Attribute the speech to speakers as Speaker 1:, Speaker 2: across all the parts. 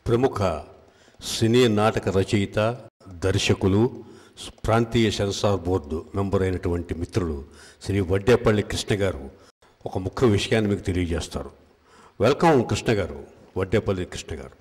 Speaker 1: ప్రముఖ సినీ నాటక రచయిత దర్శకులు ప్రాంతీయ సెన్సార్ బోర్డు మెంబర్ అయినటువంటి మిత్రులు శ్రీ వడ్డేపల్లి కృష్ణ గారు ఒక ముఖ్య విషయాన్ని మీకు తెలియజేస్తారు వెల్కమ్ కృష్ణ గారు వడ్డేపల్లి కృష్ణ గారు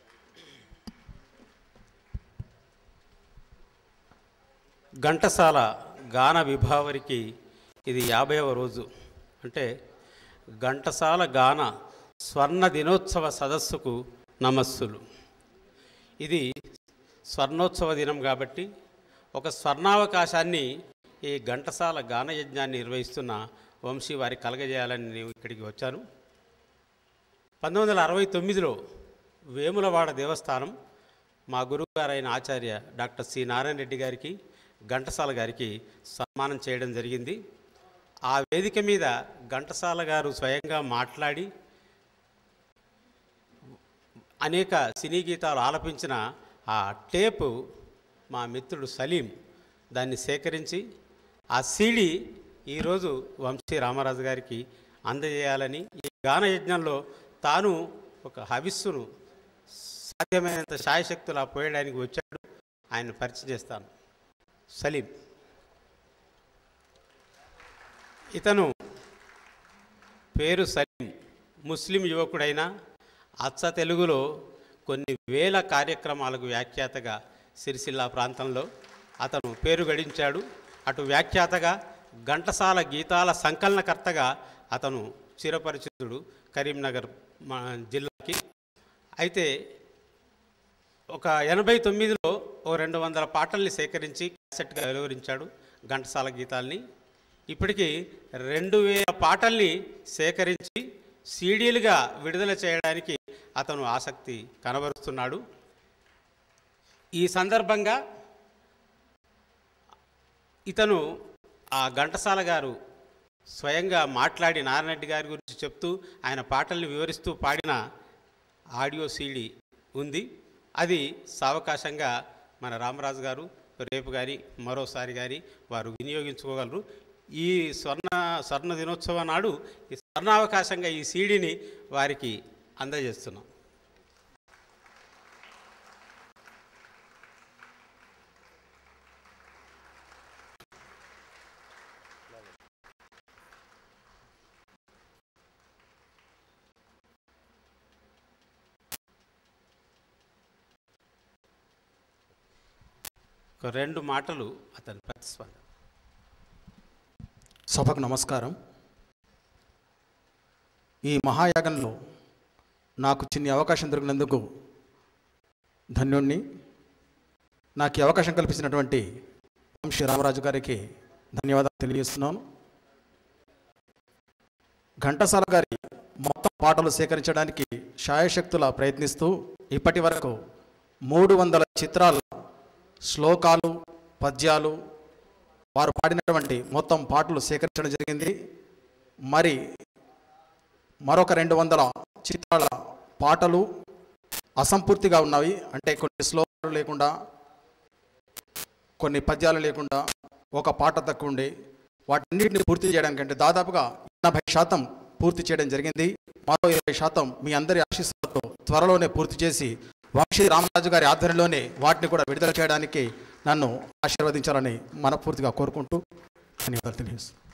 Speaker 2: ఘంటసాల గాన విభావరికి ఇది యాభైవ రోజు అంటే ఘంటసాల గాన స్వర్ణ దినోత్సవ సదస్సుకు నమస్సులు ఇది స్వర్ణోత్సవ దినం కాబట్టి ఒక స్వర్ణావకాశాన్ని ఈ ఘంటసాల గాన యజ్ఞాన్ని నిర్వహిస్తున్న వంశీ వారి కలగజేయాలని నేను ఇక్కడికి వచ్చాను పంతొమ్మిది వందల అరవై తొమ్మిదిలో వేములవాడ దేవస్థానం మా గురువుగారైన ఆచార్య డాక్టర్ సి నారాయణ రెడ్డి గారికి ఘంటసాల గారికి సన్మానం చేయడం జరిగింది ఆ వేదిక మీద ఘంటసాల గారు స్వయంగా మాట్లాడి అనేక సినీ గీతాలు ఆలపించిన ఆ టేపు మా మిత్రుడు సలీం దాన్ని సేకరించి ఆ సీడీ ఈరోజు వంశీ రామరాజు గారికి అందజేయాలని ఈ గాన యజ్ఞంలో తాను ఒక హవిస్సును సాధ్యమైనంత శాయశక్తులా పోయడానికి వచ్చాడు ఆయన పరిచయం చేస్తాను సలీం ఇతను పేరు సలీం ముస్లిం యువకుడైన అచ్చ తెలుగులో కొన్ని వేల కార్యక్రమాలకు వ్యాఖ్యాతగా సిరిసిల్ల ప్రాంతంలో అతను పేరు గడించాడు అటు వ్యాఖ్యాతగా ఘంటసాల గీతాల సంకలనకర్తగా అతను చిరపరిచితుడు కరీంనగర్ మా జిల్లాకి అయితే ఒక ఎనభై తొమ్మిదిలో ఓ రెండు వందల పాటల్ని సేకరించి క్యాసెట్గా వెలువరించాడు ఘంటసాల గీతాల్ని ఇప్పటికీ రెండు వేల పాటల్ని సేకరించి సీడీలుగా విడుదల చేయడానికి అతను ఆసక్తి కనబరుస్తున్నాడు ఈ సందర్భంగా ఇతను ఆ ఘంటసాల గారు స్వయంగా మాట్లాడి నారాయణరెడ్డి గారి గురించి చెప్తూ ఆయన పాటల్ని వివరిస్తూ పాడిన ఆడియో సీడీ ఉంది అది సావకాశంగా మన రామరాజు గారు రేపు కానీ మరోసారి కానీ వారు వినియోగించుకోగలరు ఈ స్వర్ణ స్వర్ణ దినోత్సవం నాడు ఈ స్వర్ణావకాశంగా ఈ సీడీని వారికి అందజేస్తున్నాం ఒక రెండు మాటలు అతని ప్రతిస్పందన
Speaker 3: సభకు నమస్కారం ఈ మహాయాగంలో నాకు చిన్ని అవకాశం దొరికినందుకు ధన్యుణ్ణి నాకు ఈ అవకాశం కల్పించినటువంటి వంశీ రామరాజు గారికి ధన్యవాదాలు తెలియజేస్తున్నాను ఘంటసాల గారి మొత్తం పాటలు సేకరించడానికి శాయశక్తుల ప్రయత్నిస్తూ ఇప్పటి వరకు మూడు వందల చిత్రాల శ్లోకాలు పద్యాలు వారు పాడినటువంటి మొత్తం పాటలు సేకరించడం జరిగింది మరి మరొక రెండు వందల చిత్రాల పాటలు అసంపూర్తిగా ఉన్నవి అంటే కొన్ని శ్లోకాలు లేకుండా కొన్ని పద్యాలు లేకుండా ఒక పాట తక్కువ ఉండి వాటన్నిటిని పూర్తి చేయడానికి అంటే దాదాపుగా ఎనభై శాతం పూర్తి చేయడం జరిగింది మరో ఇరవై శాతం మీ అందరి ఆశీస్సులతో త్వరలోనే పూర్తి చేసి వంశీ రామరాజు గారి ఆధ్వర్యంలోనే వాటిని కూడా విడుదల చేయడానికి నన్ను ఆశీర్వదించాలని మనపూర్తిగా కోరుకుంటూ ధన్యవాదాలు తెలియజేస్తాను